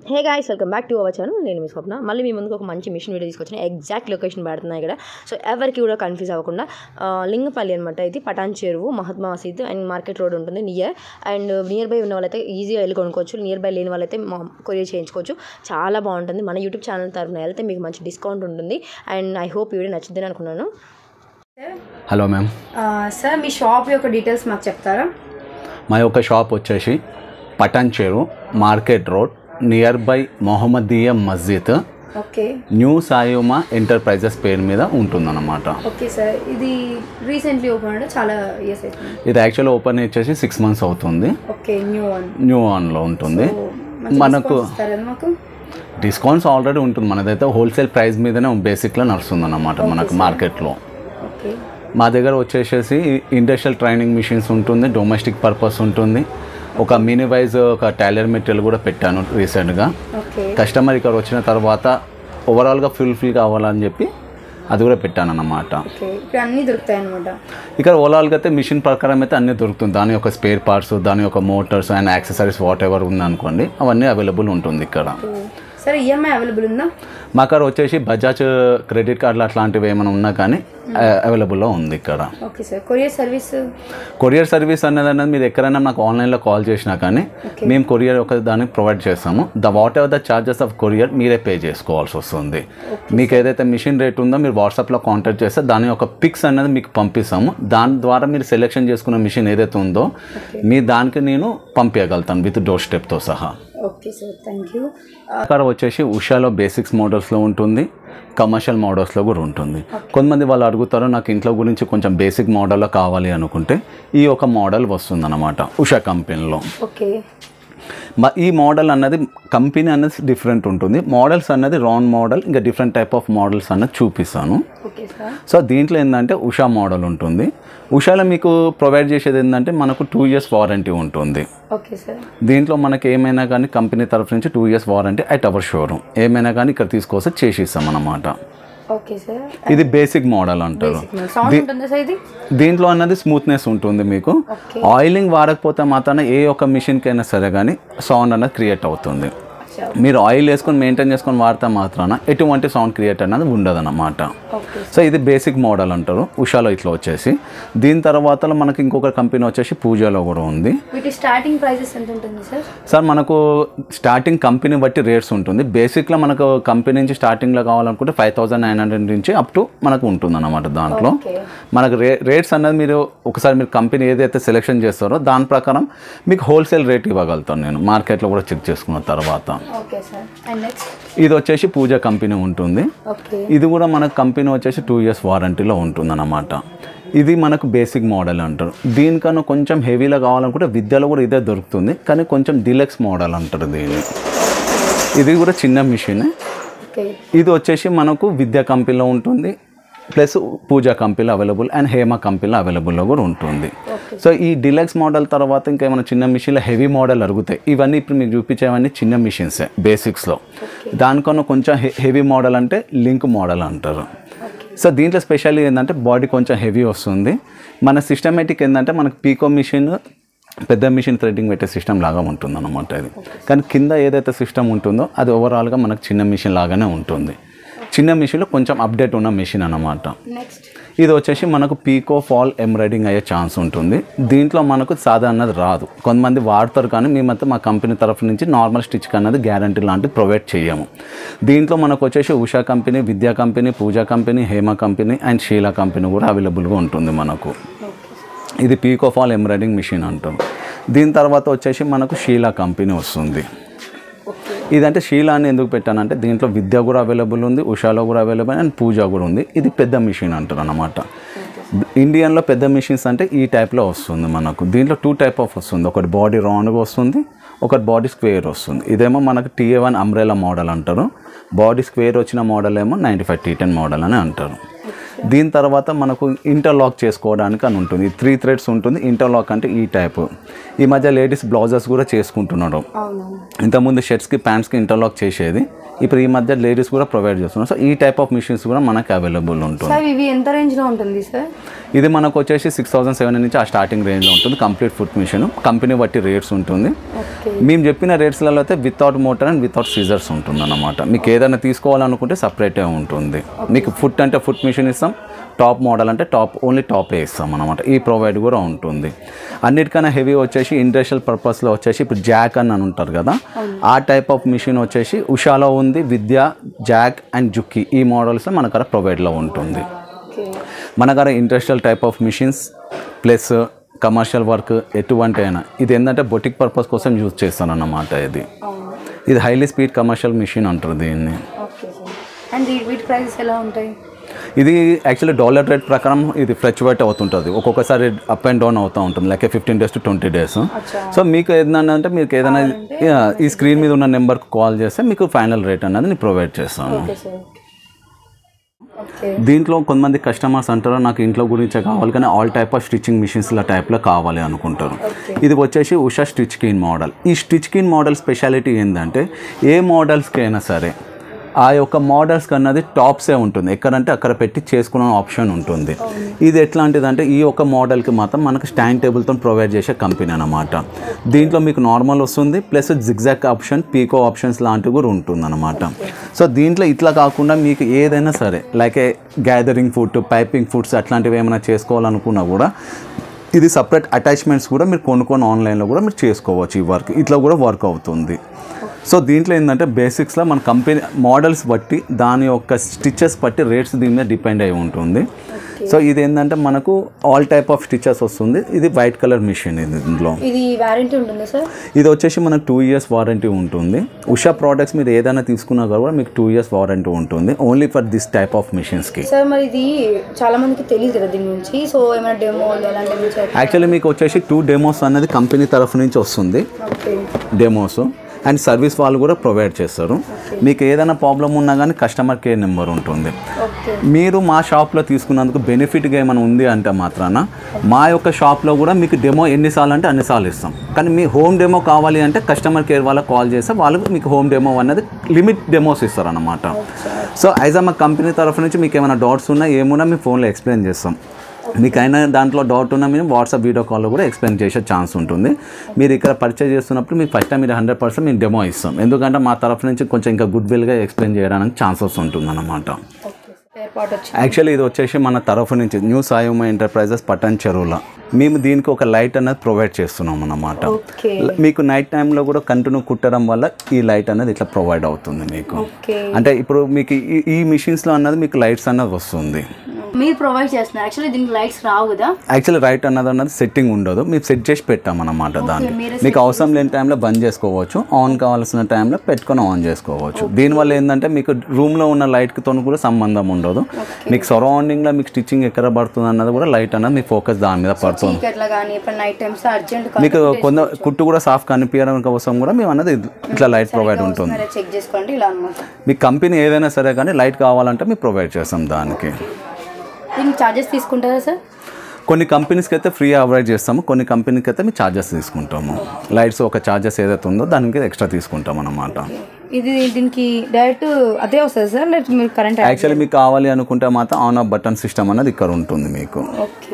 hey guys welcome back to our channel నేను మీ స్వప్న మళ్ళీ మీ ముందుకు ఒక మంచి మిషన్ వీడియో తీసుకొచ్చిన ఎగ్జాక్ట్ లొకేషన్ పెడుతున్నాయి ఇక్కడ సో ఎవరికి కూడా కన్ఫ్యూజ్ అవ్వకుండా ఆ, లింగపల్లి అనమాట ఇది Patan Patancheru Mahatma Masjid and market road ఉంటుంది నియర్ అండ్ నియర్ బై ఉన్న వాళ్ళైతే ఈజీగా వెళ్ళి కొనుక్కోవచ్చు నియర్ బై లేని వాళ్ళైతే మా కొరియర్ చేయించుకోవచ్చు చాలా బాగుంటుంది మన యూట్యూబ్ ఛానల్ తరఫున వెళ్తే మీకు మంచి డిస్కౌంట్ ఉంటుంది అండ్ ఐ హోప్ వీడియో నచ్చుద్దని అనుకున్నాను హలో మ్యామ్ సార్ మీ షాప్ యొక్క డీటెయిల్స్ మాకు చెప్తారా మా యొక్క షాప్ వచ్చేసి Patancheru market road nearby Mohammadiya Masjid okay new Sayuma enterprises పేరు మీద ఉంటుందన్నమాట ఓకే సార్ ఇది రీసెంట్లీ ఓపెన్ అంటే చాలా ఇయర్స్ అవుతుంది ఇది యాక్చువల్ ఓపెన్ వచ్చేసి సిక్స్ మంత్స్ అవుతుంది ఓకే న్యూ వన్ న్యూ ఆన్లో ఉంటుంది మనకు ఇస్తారా మాకు డిస్కౌంట్స్ ఆల్రెడీ ఉంటుంది మనదైతే హోల్సేల్ ప్రైస్ మీదనే బేసిక్లో నడుస్తుంది అన్నమాట మనకు మార్కెట్లో ఓకే మా దగ్గర వచ్చేసేసి ఇండస్ట్రియల్ ట్రైనింగ్ మిషన్స్ ఉంటుంది డొమెస్టిక్ పర్పస్ ఉంటుంది ఒక మినీ వైజ్ ఒక టైలర్ మెటీరియల్ కూడా పెట్టాను రీసెంట్గా ఓకే కస్టమర్ ఇక్కడ వచ్చిన తర్వాత ఓవరాల్గా ఫుల్ఫిల్ కావాలని చెప్పి అది కూడా పెట్టాను అన్నమాట ఓకే ఇక్కడ అన్నీ దొరుకుతాయి అనమాట ఇక్కడ ఓవరాల్గా అయితే మిషన్ ప్రకారం అయితే అన్నీ దొరుకుతుంది దాని యొక్క స్పేర్ పార్ట్స్ దాని యొక్క motors and accessories whatever ఉందనుకోండి అవన్నీ అవైలబుల్ ఉంటుంది ఇక్కడ సార్ ఈఎంఐ అవైలబుల్ ఉందా మా కాడ వచ్చేసి బజాజ్ క్రెడిట్ కార్డులు అట్లాంటివి ఏమైనా ఉన్నా కానీ అవైలబుల్లో ఉంది ఇక్కడ okay sir courier service courier service అనేది అనేది మీరు ఎక్కడైనా నాకు ఆన్లైన్లో కాల్ చేసినా కానీ మేము కొరియర్ ఒక దానికి ప్రొవైడ్ చేస్తాము the whatever the charges of courier మీరే పే చేసుకోవాల్సి వస్తుంది మీకు ఏదైతే మిషన్ రేట్ ఉందో మీరు వాట్సాప్లో కాంటాక్ట్ చేస్తే దాని యొక్క పిక్స్ అనేది మీకు పంపిస్తాము దాని ద్వారా మీరు సెలెక్షన్ చేసుకున్న మిషన్ ఏదైతే ఉందో మీ దానికి నేను పంపించగలుగుతాను విత్ డోర్ స్టెప్తో సహా ఓకే సార్ థ్యాంక్ యూ అక్కడ వచ్చేసి ఉషాలో బేసిక్స్ మోడల్స్లో ఉంటుంది కమర్షియల్ మోడల్స్లో కూడా ఉంటుంది కొంతమంది వాళ్ళు అడుగుతారు నాకు ఇంట్లో గురించి కొంచెం బేసిక్ మోడల్లో కావాలి అనుకుంటే ఈ ఒక మోడల్ వస్తుందన్నమాట ఉషా కంపెనీలో ఓకే మ- ఈ మోడల్ అన్నది కంపెనీ అన్నది డిఫరెంట్ ఉంటుంది మోడల్స్ అన్నది రౌండ్ మోడల్ ఇంకా డిఫరెంట్ టైప్ ఆఫ్ మోడల్స్ అన్నది చూపిస్తాను ఓకే సార్ సో దీంట్లో ఏంటంటే ఉషా మోడల్ ఉంటుంది ఉషాలో మీకు ప్రొవైడ్ చేసేది ఏంటంటే మనకు టూ ఇయర్స్ వారంటీ ఉంటుంది ఓకే సార్ దీంట్లో మనకి ఏమైనా కానీ కంపెనీ తరఫు నుంచి two years warranty at our showroom ఏమైనా కానీ ఇక్కడ తీసుకొస్తే చేసి ఇస్తాం అన్నమాట ఓకే సార్ ఇది బేసిక్ మోడల్ అంటారు సౌండ్ ఉంటుందా సార్ ఇది దీంట్లో అన్నది స్మూత్నెస్ ఉంటుంది మీకు ఓకే ఆయిలింగ్ వాడకపోతే మాత్రాన ఏ ఒక్క మిషన్కి అయినా సరే కానీ సౌండ్ అన్నది క్రియేట్ అవుతుంది అచ్చా మీరు ఆయిల్ వేసుకొని మెయింటైన్ చేసుకొని వాడితే మాత్రాన ఎటువంటి సౌండ్ క్రియేట్ అనేది ఉండదన్నమాట ఓకే సో ఇది బేసిక్ మోడల్ అంటారు ఉషాలో ఇట్లా వచ్చేసి దీని తర్వాత మనకి ఇంకొక కంపెనీ వచ్చేసి పూజాలో కూడా ఉంది వీటి స్టార్టింగ్ ప్రైజెస్ ఎంత ఉంటుంది సార్ సార్ మనకు స్టార్టింగ్ కంపెనీ బట్టి రేట్స్ ఉంటుంది బేసిక్లో మనకు కంపెనీ నుంచి స్టార్టింగ్లో కావాలనుకుంటే ఫైవ్ థౌసండ్ నైన్ హండ్రెడ్ నుంచి అప్ టు మనకు ఉంటుంది అన్నమాట దాంట్లో ఓకే మనకు రే రేట్స్ అనేది మీరు ఒకసారి మీరు కంపెనీ ఏదైతే సెలెక్షన్ చేస్తారో దాని ప్రకారం మీకు హోల్సేల్ రేట్ ఇవ్వగలుగుతాను నేను మార్కెట్లో కూడా చెక్ చేసుకున్న తర్వాత ఓకే సార్ అండ్ నెక్స్ట్ ఇది వచ్చేసి పూజ కంపెనీ ఉంటుంది ఓకే ఇది కూడా మనకు కంపెనీ వచ్చేసి టూ ఇయర్స్ వారంటీలో ఉంటుంది అన్నమాట ఇది మనకు బేసిక్ మోడల్ అంటారు దీనికన్నా కొంచెం హెవీలో కావాలనుకుంటే విద్యలో కూడా ఇదే దొరుకుతుంది కానీ కొంచెం డిలక్స్ మోడల్ అంటారు దీన్ని ఇది కూడా చిన్న మిషన్ ఓకే ఇది వచ్చేసి మనకు విద్యా కంపెనీలో ఉంటుంది ప్లస్ పూజా కంపెనీలో అవైలబుల్ అండ్ హేమ కంపెనీలో అవైలబుల్లో కూడా ఉంటుంది సో ఈ డిలక్స్ మోడల్ తర్వాత ఇంకా ఏమైనా చిన్న మిషన్లో హెవీ మోడల్ అరుగుతాయి ఇవన్నీ ఇప్పుడు మీకు చూపించేవన్నీ చిన్న మిషన్సే బేసిక్స్లో దానికన్నా కొంచెం హె- హెవీ మోడల్ అంటే లింక్ మోడల్ అంటారు సో దీంట్లో స్పెషల్ ఏంటంటే బాడీ కొంచెం హెవీ వస్తుంది మన సిస్టమేటిక్ ఏంటంటే మనకు పీకో మిషన్ పెద్ద మిషన్ థ్రెడ్డింగ్ పెట్టే సిస్టమ్ లాగా ఉంటుంది అనమాట ఇది కానీ కింద ఏదైతే సిస్టమ్ ఉంటుందో అది ఓవరాల్గా మనకు చిన్న మిషన్ లాగానే ఉంటుంది చిన్న మిషన్లో కొంచెం అప్డేట్ ఉన్న మిషన్ అన్నమాట నెక్స్ట్ ఇది వచ్చేసి మనకు పీకో ఫాల్ ఎంబ్రాయిడింగ్ అయ్యే ఛాన్స్ ఉంటుంది దీంట్లో మనకు సాధారణది రాదు కొంతమంది వాడతారు కానీ మేమైతే మా కంపెనీ తరఫు నుంచి నార్మల్ స్టిచ్ అన్నది గ్యారంటీ లాంటిది ప్రొవైడ్ చేయము దీంట్లో మనకు వచ్చేసి Usha company Vidya company Pooja company Hema company and Sheela company కూడా అవైలబుల్గా ఉంటుంది మనకు ఇది పీకో ఫాల్ ఎంబ్రాయిడింగ్ మిషన్ అంటాం దీని తర్వాత వచ్చేసి మనకు షీలా కంపెనీ వస్తుంది ఇదంటే షీలా అని ఎందుకు పెట్టానంటే దీంట్లో విద్య కూడా అవైలబుల్ ఉంది ఉషాలో కూడా అవైలబుల్ అండ్ పూజ కూడా ఉంది ఇది పెద్ద మిషన్ అంటారు అనమాట ఇండియన్లో పెద్ద మిషన్స్ అంటే ఈ టైప్లో వస్తుంది మనకు దీంట్లో టూ టైప్ ఆఫ్ వస్తుంది ఒకటి బాడీ రౌండ్గా వస్తుంది ఒకటి బాడీ స్క్వేర్ వస్తుంది ఇదేమో మనకు టీఏ వన్ అంబ్రెలా మోడల్ అంటారు బాడీ స్క్వేర్ వచ్చిన మోడల్ ఏమో ninety five T ten model అని అంటారు దీని తర్వాత మనకు ఇంటర్లాక్ చేసుకోవడానికి అని ఉంటుంది త్రీ థ్రెడ్స్ ఉంటుంది ఇంటర్లాక్ అంటే ఈ టైప్ ఈ మధ్య లేడీస్ బ్లౌజెస్ కూడా చేసుకుంటున్నారు అవునవును ఇంతకుముందు షర్ట్స్కి ప్యాంట్స్కి ఇంటర్లాక్ చేసేది ఇప్పుడు ఈ మధ్య లేడీస్ కూడా ప్రొవైడ్ చేస్తున్నారు సో ఈ టైప్ ఆఫ్ మిషన్స్ కూడా మనకి అవైలబుల్ ఉంటుంది సార్ ఇవి ఎంత రేంజ్లో ఉంటుంది సార్ ఇది మనకు వచ్చేసి సిక్స్ థౌసండ్ సెవెన్ నుంచి ఆ స్టార్టింగ్ రేంజ్లో ఉంటుంది కంప్లీట్ ఫుట్ మిషన్ కంపెనీ బట్టి రేట్స్ ఉంటుంది ఓకే మేము చెప్పిన రేట్స్లలో అయితే without motor and without scissors ఉంటుంది అన్నమాట మీకు ఏదైనా తీసుకోవాలనుకుంటే సపరేటే ఉంటుంది మీకు ఫుట్ అంటే ఫుట్ మిషన్ ఇస్తాం టాప్ మోడల్ అంటే టాప్ ఓన్లీ టాపే ఇస్తాం అనమాట ఈ ప్రొవైడ్ కూడా ఉంటుంది అన్నిటికన్నా హెవీ వచ్చేసి ఇండస్ట్రియల్ పర్పస్లో వచ్చేసి ఇప్పుడు జాక్ అని అని ఉంటారు కదా ఆ టైప్ ఆఫ్ మిషన్ వచ్చేసి ఉషాలో ఉంది విద్య జాక్ అండ్ జుక్కి ఈ మోడల్స్ మన దగ్గర ప్రొవైడ్లో ఉంటుంది ఓకే మన దగ్గర industrial type of machines plus commercial work ఎటువంటి అయినా ఇది ఏంటంటే బొటిక్ పర్పస్ కోసం యూజ్ చేస్తాను అన్నమాట ఇది అవును ఇది హైలీ స్పీడ్ కమర్షియల్ మిషన్ అంటారు దీన్ని ఓకే సార్ అండ్ వీటి ప్రైసెస్ ఎలా ఉంటాయి ఇది యాక్చువల్లీ డాలర్ రేట్ ప్రకారం ఇది ఫ్లక్చువేట్ అవుతుంటుంది ఒక్కొక్కసారి అప్ అండ్ డౌన్ అవుతూ ఉంటుంది like fifteen days to twenty days అచ్చా సో మీకు ఏదైనా అంటే మీకు ఏదైనా Yeah, ఈ స్క్రీన్ మీద ఉన్న నెంబర్కి కాల్ చేస్తే మీకు ఫైనల్ రేట్ అనేది నేను ప్రొవైడ్ చేస్తాను ఓకే సార్ ఓకే దీంట్లో కొంతమంది కస్టమర్స్ అంటారు నాకు ఇంట్లో గురించే కావాలి కానీ all type of stitching machines ఇలా టైప్లో కావాలి అనుకుంటారు ఇది వచ్చేసి ఉషా స్టిచ్ కిన్ మోడల్ ఈ స్టిచ్ కిన్ మోడల్ స్పెషాలిటీ ఏంటంటే ఏ మోడల్స్కి అయినా సరే ఆ యొక్క మోడల్స్ అన్నది టాప్సే ఉంటుంది ఎక్కడంటే అక్కడ పెట్టి చేసుకునే ఆప్షన్ ఉంటుంది ఇది ఎట్లాంటిదంటే ఈ యొక్క మోడల్కి మాత్రం మనకు స్టాండ్ టేబుల్తో ప్రొవైడ్ చేసే కంపెనీ అనమాట దీంట్లో మీకు నార్మల్ వస్తుంది plus zigzag option picot options లాంటివి కూడా ఉంటుంది అనమాట సో దీంట్లో ఇట్లా కాకుండా మీకు ఏదైనా సరే like a gathering foot piping foots అట్లాంటివి ఏమైనా చేసుకోవాలనుకున్నా కూడా ఇది సపరేట్ అటాచ్మెంట్స్ కూడా మీరు కొనుక్కొని ఆన్లైన్లో కూడా మీరు చేసుకోవచ్చు ఈ వర్క్ ఇట్లా కూడా వర్క్ అవుతుంది సో దీంట్లో ఏంటంటే బేసిక్స్లో మన కంపెనీ మోడల్స్ బట్టి దాని యొక్క స్టిచెస్ బట్టి రేట్స్ దీని మీద డిపెండ్ అయి ఉంటుంది సో ఇది ఏంటంటే మనకు ఆల్ టైప్ ఆఫ్ స్టిచెస్ వస్తుంది ఇది వైట్ కలర్ మిషన్ ఇది ఇందులో ఇది వారంటీ ఉంటుందా సార్ ఇది వచ్చేసి మనకు టూ ఇయర్స్ వారంటీ ఉంటుంది ఉషా ప్రోడక్ట్స్ మీరు ఏదైనా తీసుకున్నా కూడా మీకు టూ ఇయర్స్ వారంటీ ఉంటుంది only for this type of మిషన్స్కి సార్ మరి ఇది చాలా మందికి తెలియదు కదా దీని గురించి సో ఏమైనా డెమో అలాంటివి యాక్చువల్లీ మీకు వచ్చేసి టూ డెమోస్ అనేది కంపెనీ తరఫు నుంచి వస్తుంది ఓకే డెమోస్ అండ్ సర్వీస్ వాళ్ళు కూడా ప్రొవైడ్ చేస్తారు మీకు ఏదైనా ప్రాబ్లం ఉన్నా కానీ కస్టమర్ కేర్ నెంబర్ ఉంటుంది ఓకే మీరు మా షాప్లో తీసుకున్నందుకు బెనిఫిట్గా ఏమైనా ఉంది అంటే మాత్రాన మా యొక్క షాప్లో కూడా మీకు డెమో ఎన్నిసార్లు అంటే అన్నిసార్లు ఇస్తాం కానీ మీ హోమ్ డెమో కావాలి అంటే కస్టమర్ కేర్ వాళ్ళకి కాల్ చేస్తే వాళ్ళు మీకు హోమ్ డెమో అనేది లిమిట్ డెమోస్ ఇస్తారన్నమాట సో యాజ్ ఆ మా కంపెనీ తరఫు నుంచి మీకు ఏమైనా డౌట్స్ ఉన్నా ఏమున్నా మీ ఫోన్లో ఎక్స్ప్లెయిన్ చేస్తాం మీకు అయినా దాంట్లో డౌట్ ఉన్నా మేము వాట్సాప్ వీడియో కాల్లో కూడా ఎక్స్ప్లెయిన్ చేసే ఛాన్స్ ఉంటుంది మీరు ఇక్కడ పర్చేజ్ చేస్తున్నప్పుడు మీకు ఫస్ట్ టైం మీరు హండ్రెడ్ పర్సెంట్ మేము డెమో ఇస్తాం ఎందుకంటే మా తరఫు నుంచి కొంచెం ఇంకా గుడ్ విల్గా ఎక్స్ప్లెయిన్ చేయడానికి ఛాన్సెస్ ఉంటుంది అన్నమాట ఓకే స్పేర్ పార్ట్ వచ్చి యాక్చువల్లీ ఇది వచ్చేసి మన తరఫు నుంచి న్యూ సాయుమ ఎంటర్ప్రైజెస్ పటన్ చెరువుల మేము దీనికి ఒక లైట్ అనేది ప్రొవైడ్ చేస్తున్నాం అన్నమాట ఓకే మీకు నైట్ టైంలో కూడా కంటిన్యూ కుట్టడం వల్ల ఈ లైట్ అనేది ఇట్లా ప్రొవైడ్ అవుతుంది మీకు ఓకే అంటే ఇప్పుడు మీకు ఈ- ఈ మిషన్స్లో అన్నది మీకు లైట్స్ అన్నది వస్తుంది మీరు ప్రొవైడ్ చేస్తున్నారు యాక్చువల్లీ దీనికి లైట్స్ రావు కదా యాక్చువల్లీ రైట్ అన్నది అన్నది సెట్టింగ్ ఉండదు మేము సెట్ చేసి పెట్టామన్నమాట దాన్ని మీరే మీకు అవసరం లేని టైంలో బంద్ చేసుకోవచ్చు ఆన్ కావాల్సిన టైంలో పెట్టుకొని ఆన్ చేసుకోవచ్చు దీనివల్ల ఏంటంటే మీకు రూమ్లో ఉన్న లైట్తో కూడా సంబంధం ఉండదు మీకు సరౌండింగ్లో మీకు స్టిచ్చింగ్ ఎక్కడ పడుతుంది అన్నది కూడా లైట్ అన్నది మీ ఫోకస్ దాని మీద పడుతుంది చీకట్లా కానీ ఇప్పుడు నైట్ టైమ్స్ అర్జెంట్ మీకు కొంత కుట్టు కూడా సాఫ్ట్ కనిపించడం కోసం కూడా మేము అన్నది ఇట్లా లైట్ ప్రొవైడ్ ఉంటుంది చెక్ చేసుకోండి ఇలా అనమాట మీ కంపెనీ ఏదైనా సరే కానీ లైట్ కావాలంటే మేము ప్రొవైడ్ చేస్తాం దానికి దీనికి చార్జెస్ తీసుకుంటారా సార్ కొన్ని కంపెనీస్కి అయితే ఫ్రీ అవాయిడ్ చేస్తాము కొన్ని కంపెనీకి అయితే మేము ఛార్జెస్ తీసుకుంటాము లైట్స్ ఒక ఛార్జెస్ ఏదైతే ఉందో దానికి ఎక్స్ట్రా తీసుకుంటాం అన్నమాట ఇది దీనికి డైరెక్ట్ అదే వస్తుంది సార్ లేకపోతే మీరు కరెంట్ యాక్చువల్లీ మీకు కావాలి అనుకుంటే మాత్రం ఆన్ ఆఫ్ బటన్ సిస్టమ్ అనేది ఇక్కడ ఉంటుంది మీకు ఓకే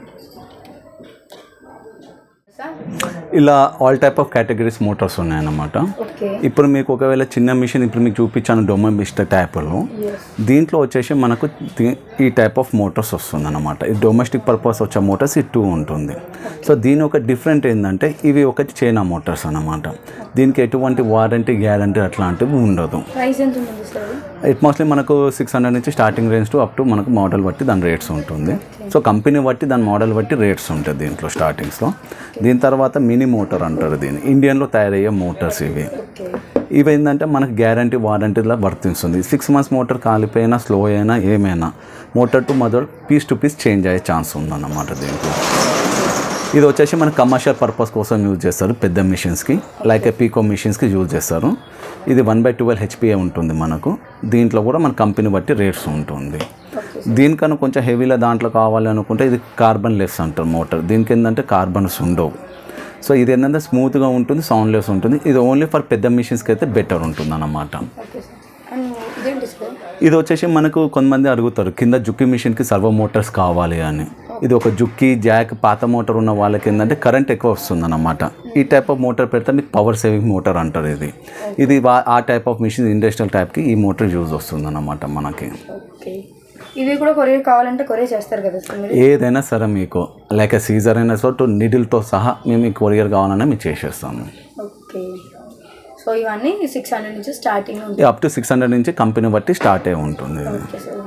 ఇలా all type of categories motors ఉన్నాయన్నమాట ఓకే ఇప్పుడు మీకు ఒకవేళ చిన్న మిషన్ ఇప్పుడు మీకు చూపించాను డొమెస్టిక్ టైప్లో దీంట్లో వచ్చేసి మనకు దీ- ఈ టైప్ ఆఫ్ మోటార్స్ వస్తుంది అనమాట ఈ డొమెస్టిక్ పర్పస్ వచ్చే మోటార్స్ ఈ టూ ఉంటుంది సో దీని ఒక డిఫరెంట్ ఏంటంటే ఇవి ఒకటి చైనా మోటార్స్ అన్నమాట దీనికి ఎటువంటి వారంటీ గ్యారంటీ అట్లాంటివి ఉండదు ప్రైస్ ఎంత ఉంటుంది సార్ ఇట్ మోస్ట్లీ మనకు సిక్స్ హండ్రెడ్ నుంచి starting range to up to మనకు మోడల్ బట్టి దాని రేట్స్ ఉంటుంది సో కంపెనీ బట్టి దాని మోడల్ బట్టి రేట్స్ ఉంటాయి దీంట్లో స్టార్టింగ్స్లో దీని తర్వాత మినీ మోటార్ అంటారు దీన్ని ఇండియన్లో తయారయ్యే మోటార్స్ ఇవి ఓకే ఇవి ఏంటంటే మనకు గ్యారంటీ వారంటీలా వర్తిస్తుంది సిక్స్ మంత్స్ మోటార్ కాలిపోయినా స్లో అయినా ఏమైనా motor to mother piece to piece change అయ్యే ఛాన్స్ ఉందన్నమాట దీంట్లో ఇది వచ్చేసి మన కమర్షియల్ పర్పస్ కోసం యూజ్ చేస్తారు పెద్ద మిషన్స్కి లైక్ పీకో మిషన్స్కి యూజ్ చేస్తారు ఇది వన్ బై ట్వెల్వ్ హెచ్పిఏ ఉంటుంది మనకు దీంట్లో కూడా మన కంపెనీ బట్టి రేట్స్ ఉంటుంది దీనికన్నా కొంచెం హెవీలో దాంట్లో కావాలి అనుకుంటే ఇది కార్బన్ లెస్ అంటారు మోటార్ దీనికి ఏంటంటే కార్బన్స్ ఉండవు సో ఇది ఏంటంటే స్మూత్గా ఉంటుంది సౌండ్లెస్ ఉంటుంది ఇది ఓన్లీ ఫర్ పెద్ద మిషన్స్కి అయితే బెటర్ ఉంటుంది అన్నమాట ఓకే సార్ అండ్ ఇదేంటి సార్ ఇది వచ్చేసి మనకు కొంతమంది అడుగుతారు కింద జుక్కి మిషన్కి సర్వో మోటార్స్ కావాలి అని ఇది ఒక జుక్కి జాక్ పాత మోటార్ ఉన్న వాళ్ళకి ఏంటంటే కరెంట్ ఎక్కువ వస్తుంది అన్నమాట ఈ టైప్ ఆఫ్ మోటార్ పెడితే మీకు పవర్ సేవింగ్ మోటార్ అంటారు ఇది ఇది వా- ఆ టైప్ ఆఫ్ మిషన్ ఇండస్ట్రియల్ టైప్కి ఈ మోటార్ యూజ్ వస్తుంది అన్నమాట మనకి ఓకే ఇవి కూడా కొరియర్ కావాలంటే కొరియర్ చేస్తారు కదా సార్ మీరు ఏదైనా సరే మీకు లైక్ సీజర్ అయినా సో టు నిడిల్తో సహా మేము ఈ కొరియర్ కావాలన్నా మేము చేసేస్తాము ఓకే సో ఇవన్నీ సిక్స్ హండ్రెడ్ నుంచి స్టార్టింగ్ ఉంటుంది అప్ టు సిక్స్ హండ్రెడ్ నుంచి కంపెనీ బట్టి స్టార్ట్ అయి ఉంటుంది ఇది ఓకే సార్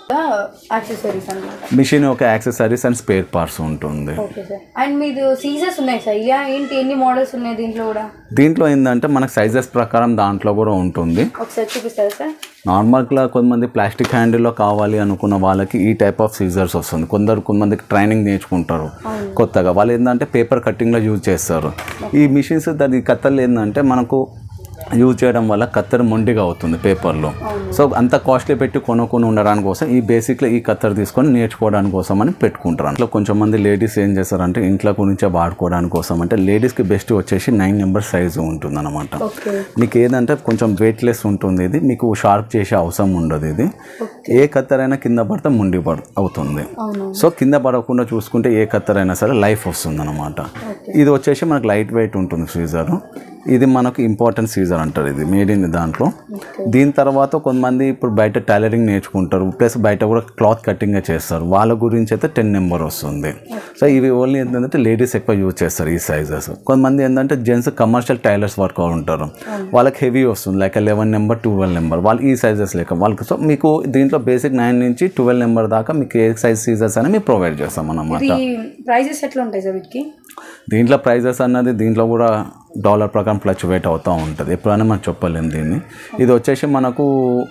యాక్సెసరీస్ అనమాట మిషన్ ఒక యాక్సెసరీస్ అండ్ స్పేర్ పార్ట్స్ ఉంటుంది ఓకే సార్ అండ్ మీది సీజర్స్ ఉన్నాయి సార్ ఇలా ఏంటి ఎన్ని మోడల్స్ ఉన్నాయి దీంట్లో కూడా దీంట్లో ఏంటంటే మనకు సైజెస్ ప్రకారం దాంట్లో కూడా ఉంటుంది ఒకసారి చూపిస్తారా సార్ నార్మల్గా కొంతమంది ప్లాస్టిక్ హ్యాండిల్లో కావాలి అనుకున్న వాళ్ళకి ఈ టైప్ ఆఫ్ సీజర్స్ వస్తుంది కొందరు కొంతమందికి ట్రైనింగ్ నేర్చుకుంటారు కొత్తగా వాళ్ళు ఏంటంటే పేపర్ కట్టింగ్లో యూజ్ చేస్తారు ఈ మిషన్స్ దాని కత్తలు ఏంటంటే మనకు యూజ్ చేయడం వల్ల కత్తెర మొండిగా అవుతుంది పేపర్లో సో అంత కాస్ట్లీ పెట్టి కొనుక్కొని ఉండడానికి కోసం ఈ బేసిక్లో ఈ కత్తెర తీసుకొని నేర్చుకోవడానికి కోసం అని పెట్టుకుంటారు అందులో కొంచెం మంది లేడీస్ ఏం చేస్తారంటే ఇంట్లో గురించి వాడుకోవడానికి కోసం అంటే లేడీస్కి బెస్ట్ వచ్చేసి నైన్ నెంబర్ సైజు ఉంటుంది అనమాట ఓకే మీకు ఏదంటే కొంచెం వెయిట్లెస్ ఉంటుంది ఇది మీకు షార్ప్ చేసే అవసరం ఉండదు ఇది ఏ కత్తెరైనా కింద పడితే ముండి పడ అవుతుంది అవును సో కింద పడకుండా చూసుకుంటే ఏ కత్తెరైనా సరే లైఫ్ వస్తుంది అనమాట ఇది వచ్చేసి మనకు లైట్ వెయిట్ ఉంటుంది సీజర్ ఇది మనకు ఇంపార్టెంట్ సీజర్ అంటారు ఇది మేడ్ ఇన్ దాంట్లో దీని తర్వాత కొంతమంది ఇప్పుడు బయట టైలరింగ్ నేర్చుకుంటారు ప్లస్ బయట కూడా క్లాత్ కటింగ్ చేస్తారు వాళ్ళ గురించి అయితే టెన్ నెంబర్ వస్తుంది సో ఇవి ఓన్లీ ఏంటంటే లేడీస్ ఎక్కువ యూజ్ చేస్తారు ఈ సైజెస్ కొంతమంది ఏంటంటే జెంట్స్ కమర్షియల్ టైలర్స్ వర్క్ ఉంటారు వాళ్ళకి హెవీ వస్తుంది like eleven number twelve number వాళ్ళు ఈ సైజెస్ లేక వాళ్ళకి సో మీకు దీంట్లో బేసిక్ నైన్ నుంచి ట్వెల్వ్ నెంబర్ దాకా మీకు ఏ సైజ్ సీజర్స్ అని మేము ప్రొవైడ్ చేస్తాం అన్నమాట ఇది ప్రైజెస్ ఎట్లా ఉంటాయి సార్ వీటికి దీంట్లో ప్రైజెస్ అన్నది దీంట్లో కూడా డాలర్ ప్రకారం ఫ్లక్చువేట్ అవుతూ ఉంటుంది ఎప్పుడైనా మనం చెప్పలేము దీన్ని ఇది వచ్చేసి మనకు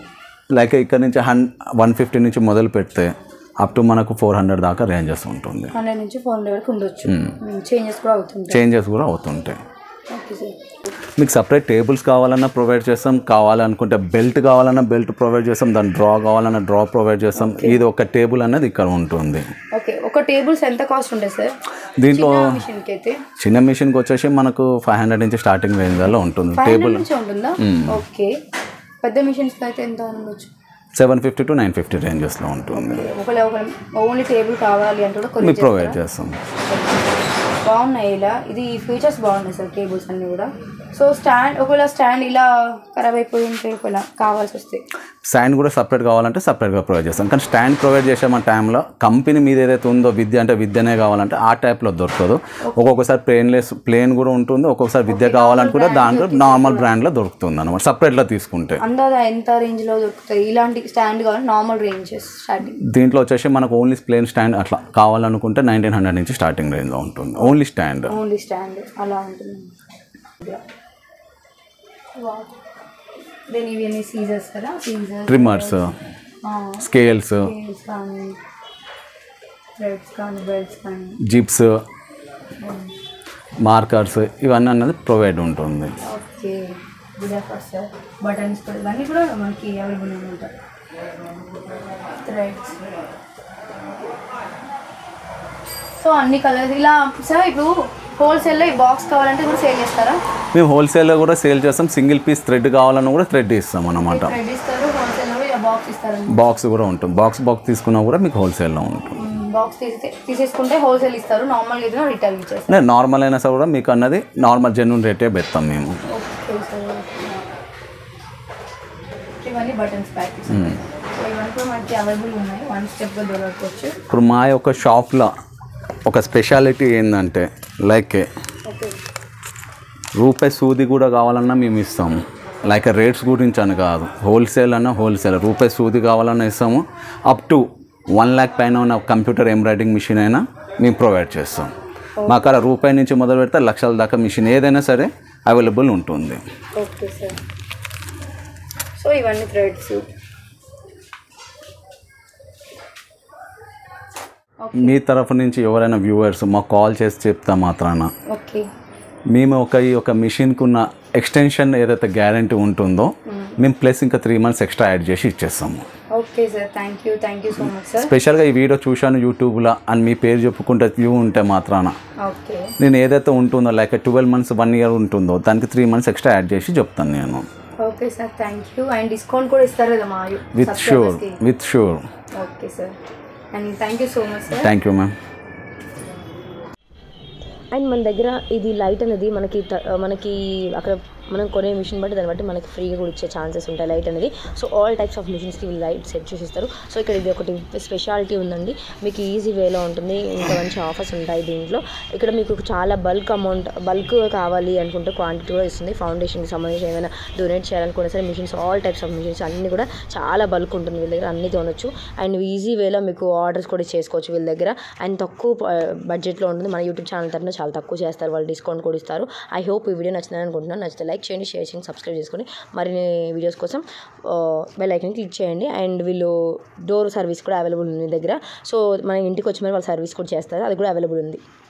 లైక్ ఇక్కడ నుంచి హన్ వన్ ఫిఫ్టీ నుంచి మొదలు పెడితే అప్ టు మనకు ఫోర్ హండ్రెడ్ దాకా రేంజెస్ ఉంటుంది హండ్రెడ్ నుంచి ఫోర్ హండ్రెడ్ వరకు ఉండొచ్చు చేంజెస్ కూడా అవుతుంటాయి చేంజెస్ కూడా అవుతుంటాయి ఓకే సార్ మీకు సపరేట్ టేబుల్స్ కావాలన్నా ప్రొవైడ్ చేస్తాం కావాలనుకుంటే బెల్ట్ కావాలన్నా బెల్ట్ ప్రొవైడ్ చేస్తాం దాని డ్రా కావాలన్నా డ్రా ప్రొవైడ్ చేస్తాం ఇది ఒక టేబుల్ అనేది ఇక్కడ ఉంటుంది ఓకే ఒక టేబుల్స్ ఎంత కాస్ట్ ఉంటుంది సార్ దీంట్లో మిషన్కి అయితే చిన్న మిషన్కి వచ్చేసి మనకు ఫైవ్ హండ్రెడ్ నుంచి స్టార్టింగ్ రేంజ్లో ఉంటుంది ఫైవ్ టేబుల్ హండ్రెడ్ నుంచి ఉంటుందా ఓకే పెద్ద మిషన్స్కి అయితే ఎంత ఉండొచ్చు seven fifty to nine fifty రేంజెస్లో ఉంటుంది ఒకవేళ ఒక ఓన్లీ టేబుల్ కావాలి అంటే కూడా కొన్ని మేము ప్రొవైడ్ చేస్తాం బాగున్నాయి ఇలా ఇది ఫీచర్స్ బాగున్నాయి సార్ టేబుల్స్ అన్నీ కూడా సో స్టాండ్ ఒకవేళ స్టాండ్ ఇలా ఖరాబ్ అయిపోయి ఉంటే ఒకవేళ కావాల్సి వస్తే స్టాండ్ కూడా సపరేట్ కావాలంటే సపరేట్గా ప్రొవైడ్ చేస్తాం కానీ స్టాండ్ ప్రొవైడ్ చేసే మన టైంలో కంపెనీ మీద ఏదైతే ఉందో విద్య అంటే విద్యనే కావాలంటే ఆ టైప్లో దొరకదు ఒక్కొక్కసారి ప్లేన్లెస్ ప్లేన్ కూడా ఉంటుంది ఒక్కొక్కసారి విద్య కావాలనుకుంటే దాంట్లో నార్మల్ బ్రాండ్లో దొరుకుతుంది అనమాట సపరేట్లో తీసుకుంటే అందాజ ఎంత రేంజ్లో దొరుకుతాయి ఇలాంటి స్టాండ్ కావాలి నార్మల్ రేంజెస్ స్టార్టింగ్ దీంట్లో వచ్చేసి మనకు ఓన్లీ ప్లేన్ స్టాండ్ అట్లా కావాలనుకుంటే నైన్టీన్ హండ్రెడ్ నుంచి స్టార్టింగ్ రేంజ్లో ఉంటుంది ఓన్లీ స్టాండ్ ఓన్లీ స్టాండ్ అలా ఉంటుంది దెన్ ఇవి అన్ని సీజర్స్ కదా సీజర్స్ ట్రిమ్మర్స్ స్కేల్స్ కానీ థ్రెడ్స్ కానీ బెల్ట్స్ కానీ జిప్స్ మార్కర్స్ ఇవన్నీ అన్నది ప్రొవైడ్ ఉంటుంది okay good effort sir buttons కూడా ఇవన్నీ కూడా మనకి అవైలబుల్ ఉంటాయి థ్రెడ్స్ సో అన్ని కలర్స్ ఇలా సార్ ఇప్పుడు హోల్సేల్లో ఈ బాక్స్ కావాలంటే కూడా సేల్ చేస్తారా మేము హోల్సేల్లో కూడా సేల్ చేస్తాం సింగిల్ పీస్ థ్రెడ్ కావాలన్నా కూడా థ్రెడ్ ఇస్తాం అన్నమాట థ్రెడ్ ఇస్తారు హోల్సేల్లో కూడా ఇలా బాక్స్ ఇస్తారు బాక్స్ కూడా ఉంటుంది బాక్స్ బాక్స్ తీసుకున్నా కూడా మీకు హోల్సేల్లో ఉంటుంది బాక్స్ తీసే తీసేసుకుంటే హోల్సేల్ ఇస్తారు నార్మల్గా అయితే రిటైల్ ఇచ్చేస్తారు అంటే నార్మల్ అయినా సరే కూడా మీకు అన్నది నార్మల్ జెన్యున్ రేటే పెడతాం మేము ఓకే సార్ ఇవన్నీ బటన్స్ ప్యాకెట్స్ సో ఇవన్నీ కూడా మనకి అవైలబుల్ ఉన్నాయి వన్ స్టెప్గా దొరకవచ్చు ఇప్పుడు మా యొక్క షాప్లో ఒక స్పెషాలిటీ ఏంటంటే లైక్ ఓకే రూపాయి సూది కూడా కావాలన్నా మేము ఇస్తాము లైక్ రేట్స్ గురించి అని కాదు హోల్సేల్ అన్న హోల్సేల్ రూపాయి సూది కావాలన్నా ఇస్తాము అప్ టు వన్ ల్యాక్ పైన ఉన్న కంప్యూటర్ ఎంబ్రాయిడింగ్ మిషన్ అయినా మేము ప్రొవైడ్ చేస్తాం మా కాడ రూపాయి నుంచి మొదలు పెడితే లక్షల దాకా మిషన్ ఏదైనా సరే అవైలబుల్ ఉంటుంది ఓకే సార్ సో ఇవన్నీ థ్రెడ్స్ మీ తరఫు నుంచి ఎవరైనా వ్యూవర్స్ మాకు కాల్ చేసి చెప్తా మాత్రాన ఓకే మేము ఒక ఈ ఒక మిషన్కి ఉన్న ఎక్స్టెన్షన్ ఏదైతే గ్యారంటీ ఉంటుందో మేము ప్లస్ ఇంకా త్రీ మంత్స్ ఎక్స్ట్రా యాడ్ చేసి ఇచ్చేస్తాము okay sir thank you thank you so much sir స్పెషల్గా ఈ వీడియో చూశాను యూట్యూబ్లో అని మీ పేరు చెప్పుకుంటే వ్యూ ఉంటే మాత్రాన ఓకే నేను ఏదైతే ఉంటుందో like twelve months one year ఉంటుందో దానికి త్రీ మంత్స్ ఎక్స్ట్రా యాడ్ చేసి చెప్తాను నేను okay sir thank you and discount కూడా ఇస్తారు కదా మా with sure with sure okay sir and thank you so much sir thank you ma'am and మన దగ్గర ఇది లైట్ అనేది మనకి త- మనకి అక్కడ మనం కొనే మిషన్ బట్టి దాన్ని బట్టి మనకి ఫ్రీగా కూడా ఇచ్చే ఛాన్సెస్ ఉంటాయి లైట్ అనేది సో ఆల్ టైప్స్ ఆఫ్ మిషన్స్కి వీళ్ళు లైట్ సెట్ చేసి ఇస్తారు సో ఇక్కడ ఇది ఒకటి స్పెషాలిటీ ఉందండి మీకు ఈజీ వేలో ఉంటుంది ఇంకా మంచి ఆఫర్స్ ఉంటాయి దీంట్లో ఇక్కడ మీకు చాలా బల్క్ అమౌంట్ బల్క్ కావాలి అనుకుంటే క్వాంటిటీ కూడా ఇస్తుంది ఫౌండేషన్కి సంబంధించి ఏమైనా డొనేట్ చేయాలనుకున్నా సరే machines all types of machines అన్నీ కూడా చాలా బల్క్ ఉంటుంది వీళ్ళ దగ్గర అన్ని కొనొచ్చు అండ్ ఈజీ వేలో మీకు ఆర్డర్స్ కూడా చేసుకోవచ్చు వీళ్ళ దగ్గర అండ్ తక్కువ బడ్జెట్లో ఉంటుంది మన యూట్యూబ్ ఛానల్ తరఫున చాలా తక్కువ చేస్తారు వాళ్ళు డిస్కౌంట్ కూడా ఇస్తారు ఐ హోప్ ఈ వీడియో నచ్చిందని అనుకుంటున్నాను నచ్చితే లైక్ చేయండి షేర్ చేయండి సబ్స్క్రైబ్ చేసుకొని మరిన్ని వీడియోస్ కోసం బెల్ ఐకన్ క్లిక్ చేయండి అండ్ వీళ్ళు డోర్ సర్వీస్ కూడా అవైలబుల్ ఉంది మీ దగ్గర సో మన ఇంటికి వచ్చి మరి వాళ్ళు సర్వీస్ కూడా చేస్తారు అది కూడా అవైలబుల్ ఉంది